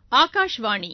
ஆகாஷ்வாணி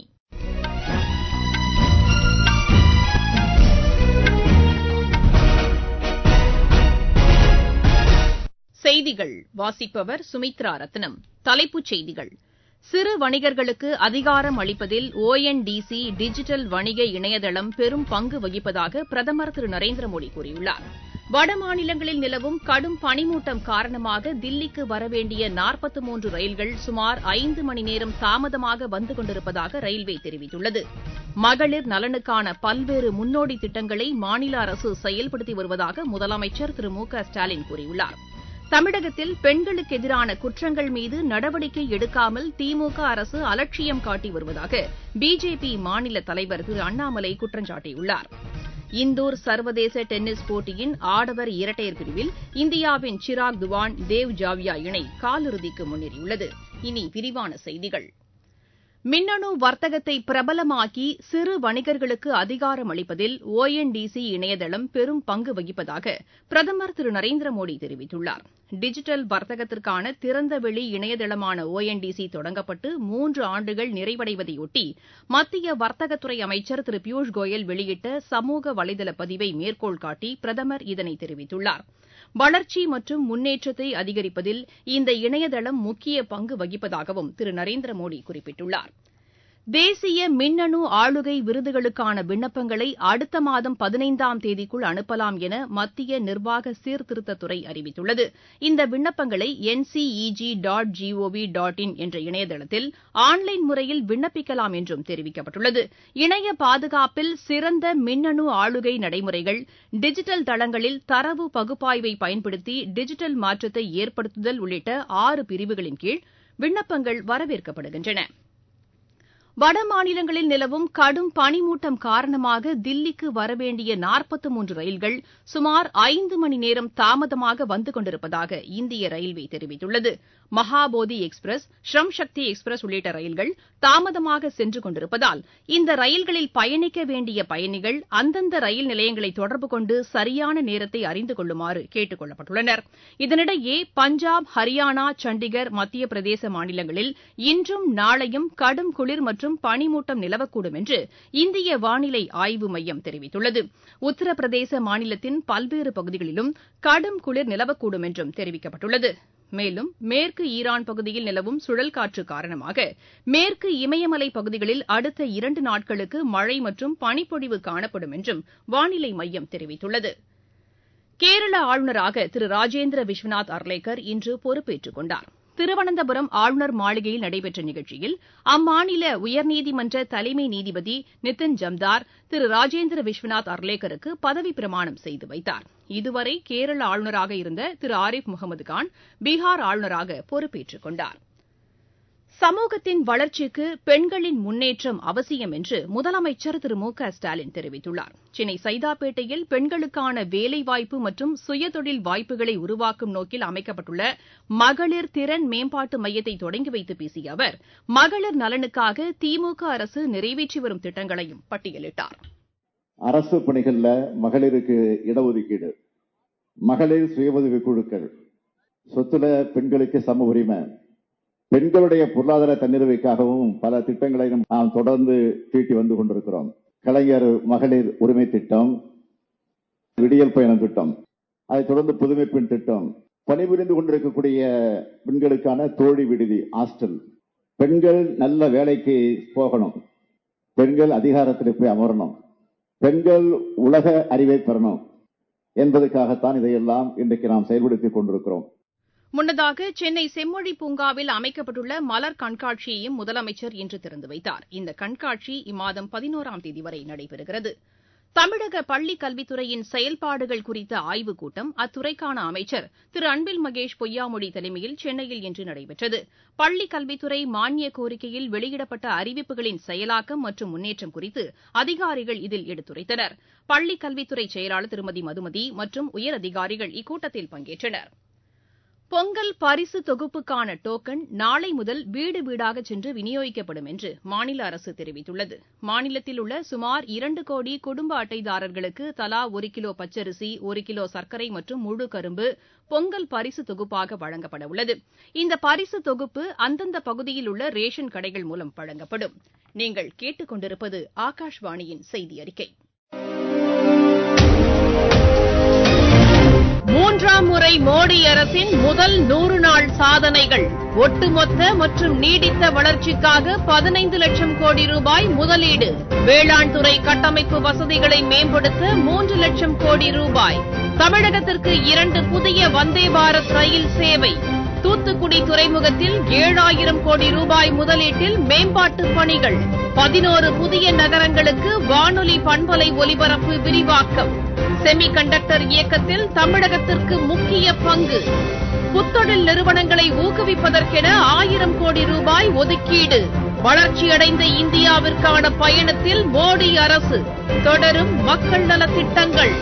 செய்திகள் வாசிப்பவர் சுமித்ரா ரத்னம் தலைப்புச் செய்திகள் சிறு வணிகர்களுக்கு அதிகாரம் அளிப்பதில் ஒஎன்டிசி டிஜிட்டல் வணிக இணையதளம் பெரும் பங்கு வகிப்பதாக பிரதமர் திரு நரேந்திர மோடி கூறியுள்ளார் வடமாநிலங்களில் நிலவும் கடும் பனிமூட்டம் காரணமாக தில்லிக்கு வரவேண்டிய நாற்பத்து மூன்று ரயில்கள் சுமார் ஐந்து மணி நேரம் தாமதமாக வந்து கொண்டிருப்பதாக ரயில்வே தெரிவித்துள்ளது மகளிர் நலனுக்கான பல்வேறு முன்னோடி திட்டங்களை மாநில அரசு செயல்படுத்தி வருவதாக முதலமைச்சர் திரு மு க ஸ்டாலின் கூறியுள்ளார் தமிழகத்தில் பெண்களுக்கு எதிரான குற்றங்கள் மீது நடவடிக்கை எடுக்காமல் திமுக அரசு அலட்சியம் காட்டி வருவதாக பிஜேபி மாநில தலைவர் திரு அண்ணாமலை குற்றம் சாட்டியுள்ளார் இந்தூர் சர்வதேச டென்னிஸ் போட்டியின் ஆடவர் இரட்டையர் பிரிவில் இந்தியாவின் சிராக் துவான் தேவ் ஜாவியா இணை காலிறுதிக்கு முன்னேறியுள்ளது இனி விரிவான செய்திகள் மின்னணு வர்த்தகத்தை பிரபலமாக்கி சிறு வணிகர்களுக்கு அதிகாரம் அளிப்பதில் ஒஎன்டிசி இணையதளம் பெரும் பங்கு வகிப்பதாக பிரதமர் திரு நரேந்திர மோடி தெரிவித்துள்ளார் டிஜிட்டல் வர்த்தகத்திற்கான திறந்தவெளி இணையதளமான ஒஎன்டிசி தொடங்கப்பட்டு மூன்று ஆண்டுகள் நிறைவடைவதையொட்டி மத்திய வர்த்தகத்துறை அமைச்சர் திரு பியூஷ் கோயல் வெளியிட்ட சமூக வலைதள பதிவை மேற்கோள் காட்டி பிரதமர் இதனை தெரிவித்துள்ளார் வளர்ச்சி மற்றும் முன்னேற்றத்தை அதிகரிப்பதில் இந்த இணையதளம் முக்கிய பங்கு வகிப்பதாகவும் திரு நரேந்திர மோடி குறிப்பிட்டுள்ளார் தேசிய மின்னணு ஆளுகை விருதுகளுக்கான விண்ணப்பங்களை அடுத்த மாதம் பதினைந்தாம் தேதிக்குள் அனுப்பலாம் என மத்திய நிர்வாக சீர்திருத்தத்துறை அறிவித்துள்ளது இந்த விண்ணப்பங்களை NCEG dot gov dot in என்ற இணையதளத்தில் ஆன்லைன் முறையில் விண்ணப்பிக்கலாம் என்றும் தெரிவிக்கப்பட்டுள்ளது இணைய பாதுகாப்பில் சிறந்த மின்னணு ஆளுகை நடைமுறைகள் டிஜிட்டல் தளங்களில் தரவு பகுப்பாய்வை பயன்படுத்தி டிஜிட்டல் மாற்றத்தை ஏற்படுத்துதல் உள்ளிட்ட ஆறு பிரிவுகளின் கீழ் விண்ணப்பங்கள் வரவேற்கப்படுகின்றன வடமாநிலங்களில் நிலவும் கடும் பனிமூட்டம் காரணமாக தில்லிக்கு வரவேண்டிய நாற்பத்து மூன்று ரயில்கள் சுமார் ஐந்து மணி நேரம் தாமதமாக வந்து கொண்டிருப்பதாக இந்திய ரயில்வே தெரிவித்துள்ளது மகாபோதி எக்ஸ்பிரஸ் ஸ்ரம் சக்தி எக்ஸ்பிரஸ் உள்ளிட்ட ரயில்கள் தாமதமாக சென்று கொண்டிருப்பதால் இந்த ரயில்களில் பயணிக்க வேண்டிய பயணிகள் அந்தந்த ரயில் நிலையங்களை தொடர்பு கொண்டு சரியான நேரத்தை அறிந்து கொள்ளுமாறு கேட்டுக் கொள்ளப்பட்டுள்ளனர் இதனிடையே பஞ்சாப் ஹரியானா சண்டிகர் மத்திய பிரதேச மாநிலங்களில் இன்றும் நாளையும் கடும் குளிர் மற்றும் பனிமூட்டம் நிலவக்கூடும் என்று இந்திய வானிலை ஆய்வு மையம் தெரிவித்துள்ளது உத்தரப்பிரதேச மாநிலத்தின் பல்வேறு பகுதிகளிலும் கடும் குளிர் நிலவக்கூடும் என்றும் தெரிவிக்கப்பட்டுள்ளது மேலும் மேற்கு ஈரான் பகுதியில் நிலவும் சுழல் காற்று காரணமாக மேற்கு இமயமலை பகுதிகளில் அடுத்த இரண்டு நாட்களுக்கு மழை மற்றும் பனிப்பொழிவு காணப்படும் என்றும் வானிலை மையம் தெரிவித்துள்ளது கேரள ஆளுநராக திரு ராஜேந்திர விஸ்வநாத் அர்லேக்கர் இன்று பொறுப்பேற்றுக் கொண்டார் திருவனந்தபுரம் ஆளுநர் மாளிகையில் நடைபெற்ற நிகழ்ச்சியில் அம்மாநில உயர்நீதிமன்ற தலைமை நீதிபதி நிதின் ஜம்தார் திரு ராஜேந்திர விஸ்வநாத் அர்லேக்கருக்கு பதவிப் பிரமாணம் செய்து வைத்தார் இதுவரை கேரள ஆளுநராக இருந்த திரு ஆரிஃப் முகமது கான் பீகார் ஆளுநராக பொறுப்பேற்றுக் கொண்டார் சமூகத்தின் வளர்ச்சிக்கு பெண்களின் முன்னேற்றம் அவசியம் என்று முதலமைச்சர் திரு மு க ஸ்டாலின் தெரிவித்துள்ளார் சென்னை சைதாப்பேட்டையில் பெண்களுக்கான வேலைவாய்ப்பு மற்றும் சுயதொழில் வாய்ப்புகளை உருவாக்கும் நோக்கில் அமைக்கப்பட்டுள்ள மகளிர் திறன் மேம்பாட்டு மையத்தை தொடங்கி வைத்து பேசிய அவர் மகளிர் நலனுக்காக திமுக அரசு நிறைவேற்றி வரும் திட்டங்களையும் பட்டியலிட்டார் அரசு பணிகள்ல மகளிருக்கு இடஒதுக்கீடு மகளிர் சுய உதவி குழுக்கள் சொத்துல பெண்களுக்கு சம உரிமை பெண்களுடைய பொருளாதார தன்னிறைவுக்காகவும் பல திட்டங்களை நாம் தொடர்ந்து தீட்டி வந்து கொண்டிருக்கிறோம் கலைஞர் மகளிர் உரிமை திட்டம் விடியல் பயணம் திட்டம் அதைத் தொடர்ந்து புதுமை பெண் திட்டம் பணிபுரிந்து கொண்டிருக்கக்கூடிய பெண்களுக்கான தோழி விடுதி ஹாஸ்டல் பெண்கள் நல்ல வேலைக்கு போகணும் பெண்கள் அதிகாரத்தில் போய் அமரணும் பெண்கள் உலக அறிவை பெறணும் என்பதற்காகத்தான் இதையெல்லாம் இன்றைக்கு நாம் செயல்படுத்திக் கொண்டிருக்கிறோம் முன்னதாக சென்னை செம்மொழி பூங்காவில் அமைக்கப்பட்டுள்ள மலர் கண்காட்சியையும் முதலமைச்சர் இன்று திறந்து வைத்தார் இந்த கண்காட்சி இம்மாதம் பதினோராம் தேதி வரை நடைபெறுகிறது தமிழக பள்ளிக் கல்வித்துறையின் செயல்பாடுகள் குறித்த ஆய்வுக் கூட்டம் அத்துறைக்கான அமைச்சர் திரு அன்பில் மகேஷ் பொய்யாமொழி தலைமையில் சென்னையில் இன்று நடைபெற்றது பள்ளிக் கல்வித்துறை மானிய கோரிக்கையில் வெளியிடப்பட்ட அறிவிப்புகளின் செயலாக்கம் மற்றும் முன்னேற்றம் குறித்து அதிகாரிகள் இதில் எடுத்துரைத்தனர் பள்ளிக் கல்வித்துறை செயலாளர் திருமதி மதுமதி மற்றும் உயரதிகாரிகள் இக்கூட்டத்தில் பங்கேற்றனர் பொங்கல் பரிசு தொகுப்புக்கான டோக்கன் நாளை முதல் வீடு வீடாக சென்று விநியோகிக்கப்படும் என்று மாநில அரசு தெரிவித்துள்ளது மாநிலத்தில் உள்ள சுமார் இரண்டு கோடி குடும்ப அட்டைதாரர்களுக்கு தலா ஒரு கிலோ பச்சரிசி ஒரு கிலோ சர்க்கரை மற்றும் முழு கரும்பு பொங்கல் பரிசு தொகுப்பாக வழங்கப்பட உள்ளது இந்த பரிசு தொகுப்பு அந்தந்த பகுதியில் உள்ள ரேஷன் கடைகள் மூலம் வழங்கப்படும் நீங்கள் கேட்டுக்கொண்டிருப்பது ஆகாஷ்வாணியின் செய்தி அறிக்கை மூன்றாம் முறை மோடி அரசின் முதல் நூறு நாள் சாதனைகள் ஒட்டுமொத்த மற்றும் நீடித்த வளர்ச்சிக்காக பதினைந்து லட்சம் கோடி ரூபாய் முதலீடு வேளாண் துறை கட்டமைப்பு வசதிகளை மேம்படுத்த மூன்று லட்சம் கோடி ரூபாய் தமிழகத்திற்கு இரண்டு புதிய வந்தே பாரத் ரயில் சேவை தூத்துக்குடி துறைமுகத்தில் ஏழாயிரம் கோடி ரூபாய் முதலீட்டில் மேம்பாட்டுப் பணிகள் பதினோரு புதிய நகரங்களுக்கு வானொலி பண்பலை ஒலிபரப்பு விரிவாக்கம் செமி கண்டக்டர் இயக்கத்தில் தமிழகத்திற்கு முக்கிய பங்கு புத்தொழில் நிறுவனங்களை ஊக்குவிப்பதற்கென ஆயிரம் கோடி ரூபாய் ஒதுக்கீடு வளர்ச்சியடைந்த இந்தியாவிற்கான பயணத்தில் மோடி அரசு தொடரும் மக்கள் நலத் திட்டங்கள்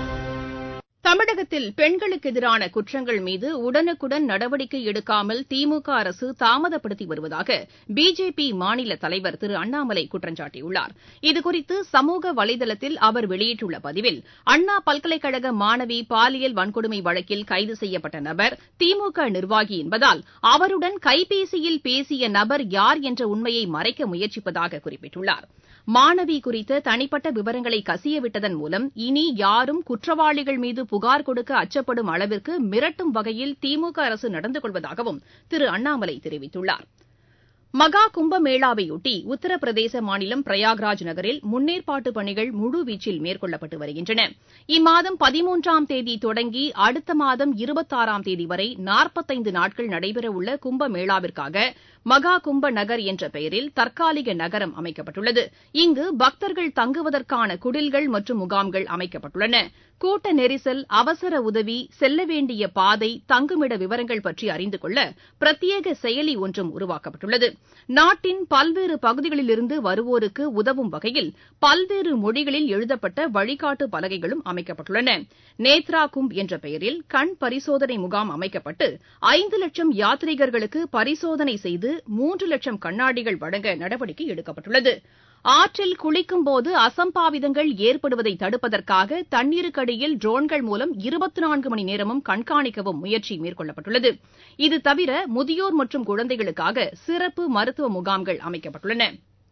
தமிழகத்தில் பெண்களுக்கு எதிரான குற்றங்கள் மீது உடனுக்குடன் நடவடிக்கை எடுக்காமல் திமுக அரசு தாமதப்படுத்தி வருவதாக பிஜேபி மாநில தலைவர் திரு அண்ணாமலை குற்றம் சாட்டியுள்ளார் இதுகுறித்து சமூக வலைதளத்தில் அவர் வெளியிட்டுள்ள பதிவில் அண்ணா பல்கலைக்கழக மாணவி பாலியல் வன்கொடுமை வழக்கில் கைது செய்யப்பட்ட நபர் திமுக நிர்வாகி என்பதால் அவருடன் கைபேசியில் பேசிய நபர் யார் என்ற உண்மையை மறைக்க முயற்சிப்பதாக குறிப்பிட்டுள்ளார் மாணவி குறித்த தனிப்பட்ட விவரங்களை கசியவிட்டதன் மூலம் இனி யாரும் குற்றவாளிகள் மீது புகார் கொடுக்க அச்சப்படும் அளவிற்கு மிரட்டும் வகையில் திமுக அரசு நடந்து கொள்வதாகவும் திரு அண்ணாமலை தெரிவித்துள்ளார் மகா கும்பமேளாவையொட்டி உத்தரப்பிரதேச மாநிலம் பிரயாக்ராஜ் நகரில் முன்னேற்பாட்டு பணிகள் முழுவீச்சில் மேற்கொள்ளப்பட்டு வருகின்றன இம்மாதம் பதிமூன்றாம் தேதி தொடங்கி அடுத்த மாதம் இருபத்தாறாம் தேதி வரை நாற்பத்தைந்து நாட்கள் நடைபெறவுள்ள கும்பமேளாவிற்காக மகா கும்ப நகர் என்ற பெயரில் தற்காலிக நகரம் அமைக்கப்பட்டுள்ளது இங்கு பக்தர்கள் தங்குவதற்கான குடில்கள் மற்றும் முகாம்கள் அமைக்கப்பட்டுள்ளன கூட்ட நெரிசல் அவசர உதவி செல்ல வேண்டிய பாதை தங்குமிட விவரங்கள் பற்றி அறிந்து கொள்ள பிரத்யேக செயலி ஒன்றும் உருவாக்கப்பட்டுள்ளது நாட்டின் பல்வேறு பகுதிகளிலிருந்து வருவோருக்கு உதவும் வகையில் பல்வேறு மொழிகளில் எழுதப்பட்ட வழிகாட்டு பலகைகளும் அமைக்கப்பட்டுள்ளன நேத்ரா கும்ப் என்ற பெயரில் கண் பரிசோதனை முகாம் அமைக்கப்பட்டு ஐந்து லட்சம் யாத்ரீகர்களுக்கு பரிசோதனை செய்து மூன்று லட்சம் கண்ணாடிகள் வழங்க நடவடிக்கை எடுக்கப்பட்டுள்ளது ஆற்றில் குளிக்கும்போது அசம்பாவிதங்கள் ஏற்படுவதை தடுப்பதற்காக தண்ணீருக்கடியில் ட்ரோன்கள் மூலம் இருபத்தி நான்கு மணி நேரமும் கண்காணிக்கவும் முயற்சி மேற்கொள்ளப்பட்டுள்ளது இது தவிர முதியோர் மற்றும் குழந்தைகளுக்காக சிறப்பு மருத்துவ முகாம்கள் அமைக்கப்பட்டுள்ளன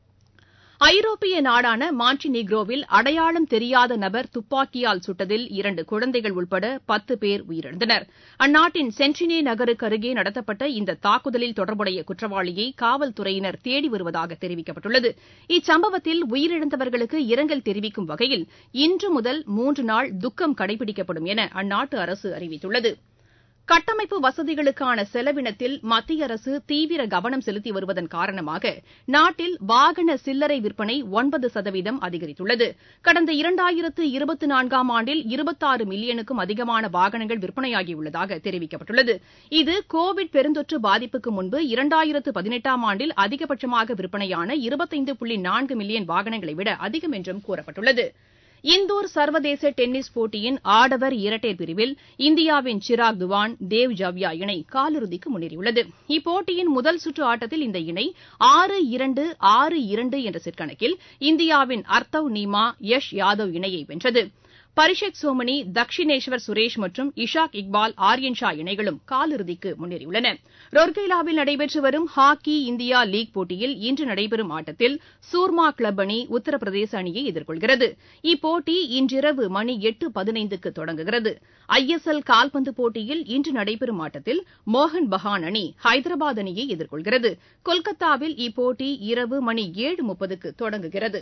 ஐரோப்பிய நாடான மாண்டினீக்ரோவில் அடையாளம் தெரியாத நபர் துப்பாக்கியால் சுட்டதில் இரண்டு குழந்தைகள் உட்பட பத்து பேர் உயிரிழந்தனர் அந்நாட்டின் சென்டினே நகருக்கு அருகே நடத்தப்பட்ட இந்த தாக்குதலில் தொடர்புடைய குற்றவாளியை காவல்துறையினர் தேடி வருவதாக தெரிவிக்கப்பட்டுள்ளது இச்சம்பவத்தில் உயிரிழந்தவர்களுக்கு இரங்கல் தெரிவிக்கும் வகையில் இன்று முதல் மூன்று நாள் துக்கம் கடைபிடிக்கப்படும் என அந்நாட்டு அரசு அறிவித்துள்ளது கட்டமைப்பு வசதிகளுக்கான செலவினத்தில் மத்திய அரசு தீவிர கவனம் செலுத்தி வருவதன் காரணமாக நாட்டில் வாகன சில்லறை விற்பனை ஒன்பது சதவீதம் அதிகரித்துள்ளது கடந்த இரண்டாயிரத்து இருபத்தி நான்காம் ஆண்டில் இருபத்தாறு மில்லியனுக்கும் அதிகமான வாகனங்கள் விற்பனையாகியுள்ளதாக தெரிவிக்கப்பட்டுள்ளது இது கோவிட் பெருந்தொற்று பாதிப்புக்கு முன்பு இரண்டாயிரத்து பதினெட்டாம் ஆண்டில் அதிகபட்சமாக விற்பனையான இருபத்தைந்து புள்ளி நான்கு மில்லியன் வாகனங்களை விட அதிகம் என்றும் கூறப்பட்டுள்ளது இந்தூர் சர்வதேச டென்னிஸ் போட்டியின் ஆடவர் இரட்டையர் பிரிவில் இந்தியாவின் சிராக் துவான் தேவ் ஜாவியா இணை காலிறுதிக்கு முன்னேறியுள்ளது இப்போட்டியின் முதல் சுற்று ஆட்டத்தில் இந்த இணை ஆறு இரண்டு ஆறு இரண்டு என்ற செட் கணக்கில் இந்தியாவின் அர்த்தவ் நீமா யஷ் யாதவ் இணையை வென்றது பரிஷத் சோமனி தக்ஷினேஸ்வர் சுரேஷ் மற்றும் இஷாக் இக்பால் ஆர்யன் ஷா இணைகளும் காலிறுதிக்கு முன்னேறியுள்ளன ரொர்கேலாவில் நடைபெற்று வரும் ஹாக்கி இந்தியா லீக் போட்டியில் இன்று நடைபெறும் ஆட்டத்தில் சூர்மா கிளப் அணி உத்தரப்பிரதேச அணியை எதிர்கொள்கிறது இப்போட்டி இன்றிரவு மணி எட்டு பதினைந்துக்கு தொடங்குகிறது ஐ எஸ் எல் கால்பந்து போட்டியில் இன்று நடைபெறும் ஆட்டத்தில் மோகன் பகான் அணி ஹைதராபாத் அணியை எதிர்கொள்கிறது கொல்கத்தாவில் இப்போட்டி இரவு மணி ஏழு முப்பதுக்கு தொடங்குகிறது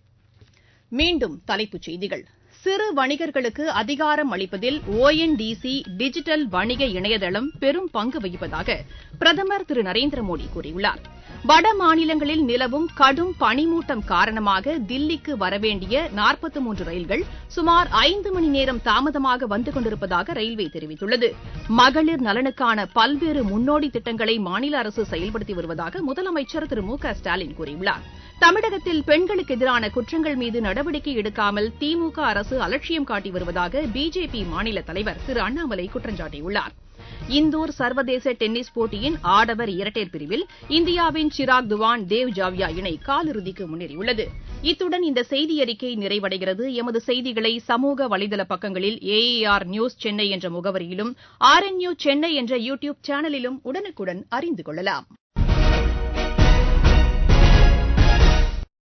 மீண்டும் தலைப்புச் செய்திகள் சிறு வணிகர்களுக்கு அதிகாரம் அளிப்பதில் ஓஎன்டிசி டிஜிட்டல் வணிக இணையதளம் பெரும் பங்கு வகிப்பதாக பிரதமர் திரு நரேந்திர மோடி கூறியுள்ளார் வட மாநிலங்களில் நிலவும் கடும் பனிமூட்டம் காரணமாக தில்லிக்கு வரவேண்டிய நாற்பத்தி மூன்று ரயில்கள் சுமார் ஐந்து மணி நேரம் தாமதமாக வந்து கொண்டிருப்பதாக ரயில்வே தெரிவித்துள்ளது மகளிர் நலனுக்கான பல்வேறு முன்னோடி திட்டங்களை மாநில அரசு செயல்படுத்தி வருவதாக முதலமைச்சர் திரு மு க ஸ்டாலின் கூறியுள்ளார் தமிழகத்தில் பெண்களுக்கு எதிரான குற்றங்கள் மீது நடவடிக்கை எடுக்காமல் திமுக அரசு அலட்சியம் காட்டி வருவதாக பிஜேபி மாநில தலைவர் திரு அண்ணாமலை குற்றம் சாட்டியுள்ளார் இந்தூர் சர்வதேச டென்னிஸ் போட்டியின் ஆடவர் இரட்டையர் பிரிவில் இந்தியாவின் சிராக் துவான் தேவ் ஜாவியா இணை காலிறுதிக்கு முன்னேறியுள்ளது இத்துடன் இந்த செய்தியறிக்கை நிறைவடைகிறது எமது செய்திகளை சமூக வலைதள பக்கங்களில் ஏஐஆர் நியூஸ் சென்னை என்ற முகவரியிலும் ஆர் என் யூ சென்னை என்ற யூ டியூப் சேனலிலும் உடனுக்குடன் அறிந்து கொள்ளலாம்